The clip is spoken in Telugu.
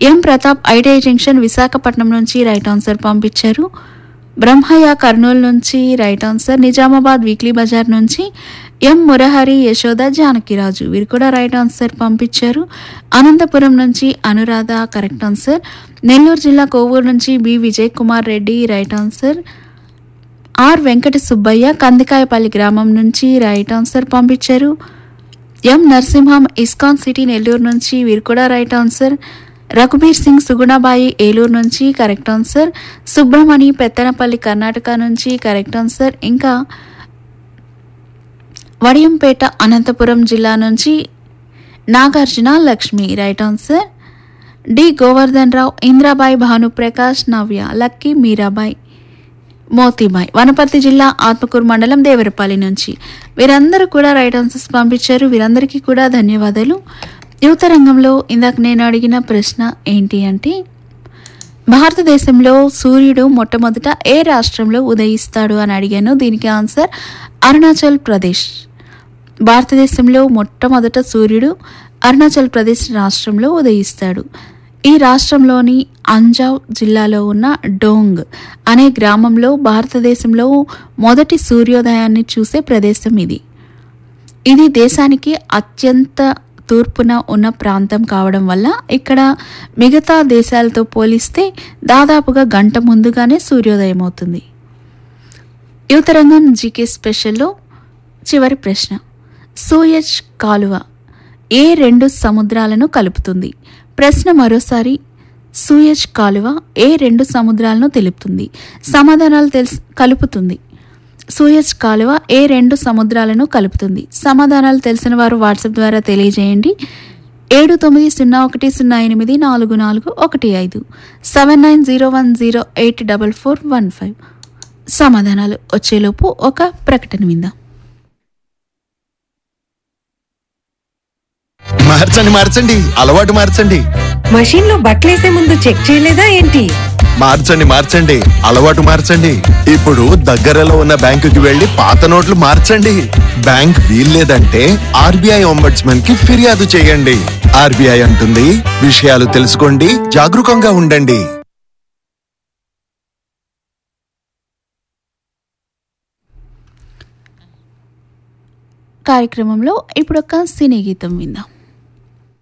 ఎం ప్రతాప్ ఐటీఐ జంక్షన్ విశాఖపట్నం నుంచి రైట్ ఆన్సర్ పంపించారు బ్రహ్మయ్య కర్నూలు నుంచి right answer Nizamabad weekly bazaar నుంచి ఎం మురహరి యశోద జానకిరాజు వీరు కూడా రైట్ ఆన్సర్ పంపించారు అనంతపురం నుంచి అనురాధ కరెక్ట్ ఆన్సర్ నెల్లూరు జిల్లా కోవూరు నుంచి B Vijay Kumar Reddy right answer R Venkata Subbaiah Kandikayapalli గ్రామం నుంచి రైట్ ఆన్సర్ పంపించారు M Narasimham ISKCON city Nellore నుంచి వీరు కూడా రైట్ ఆన్సర్ రఘుబీర్ సింగ్ సుగుణబాయి ఏలూరు నుంచి కరెక్ట్ ఆన్సర్ సుబ్రమణి పెత్తనపల్లి కర్ణాటక నుంచి కరెక్ట్ ఆన్సర్ ఇంకా వడియంపేట అనంతపురం జిల్లా నుంచి Nagarjuna Lakshmi right answer D Govardhan Rao Indrabai Bhanuprakash Navya Lucky Meerabai Motibai Wanaparthy జిల్లా ఆత్మకూరు మండలం దేవరపల్లి నుంచి వీరందరూ కూడా రైట్ ఆన్సర్స్ పంపించారు వీరందరికీ కూడా ధన్యవాదాలు యువత రంగంలో ఇందాక నేను అడిగిన ప్రశ్న ఏంటి అంటే భారతదేశంలో సూర్యుడు మొట్టమొదట ఏ రాష్ట్రంలో ఉదయిస్తాడు అని అడిగాను దీనికి ఆన్సర్ అరుణాచల్ ప్రదేశ్ భారతదేశంలో మొట్టమొదట సూర్యుడు అరుణాచల్ ప్రదేశ్ రాష్ట్రంలో ఉదయిస్తాడు ఈ రాష్ట్రంలోని అంజావ్ జిల్లాలో ఉన్న డోంగ్ అనే గ్రామంలో భారతదేశంలో మొదటి సూర్యోదయాన్ని చూసే ప్రదేశం ఇది ఇది దేశానికి అత్యంత తూర్పున ఉన్న ప్రాంతం కావడం వల్ల ఇక్కడ మిగతా దేశాలతో పోలిస్తే దాదాపుగా గంట ముందుగానే సూర్యోదయం అవుతుంది యువతరంగం జీకే స్పెషల్లో చివరి ప్రశ్న సూయజ్ కాలువ ఏ రెండు సముద్రాలను కలుపుతుంది ప్రశ్న మరోసారి సూయజ్ కాలువ ఏ రెండు సముద్రాలను తెలుపుతుంది సమాధానాలు తెలుసు కలుపుతుంది సూయజ్ కాలువ ఏ రెండు సముద్రాలను కలుపుతుంది సమాధానాలు తెలిసిన వారు వాట్సాప్ ద్వారా తెలియజేయండి ఏడు తొమ్మిది సున్నా ఒకటి సున్నా ఎనిమిది నాలుగు నాలుగు ఒకటి ఐదు seven nine zero one zero eight double four one five సమాధానాలు వచ్చేలోపు ఒక ప్రకటన విందాం మార్చండి మార్చండి అలవాటు మార్చండి మషీన్ లో బట్టలేసే ముందు చెక్ చేయలేదా ఏంటి మార్చండి మార్చండి అలవాటు మార్చండి ఇప్పుడు దగ్గరలో ఉన్న బ్యాంకుకి వెళ్లి పాత నోట్లు మార్చండి బ్యాంక్ వీల్లేదంటే ఆర్బీఐ ఒంబడ్స్మన్ కి ఫిర్యాదు చేయండి ఆర్బీఐ అంటుంది విషయాలు తెలుసుకోండి జాగరూకంగా ఉండండి కార్యక్రమంలో ఇప్పుడు ఒక సినీ గీతం విందాం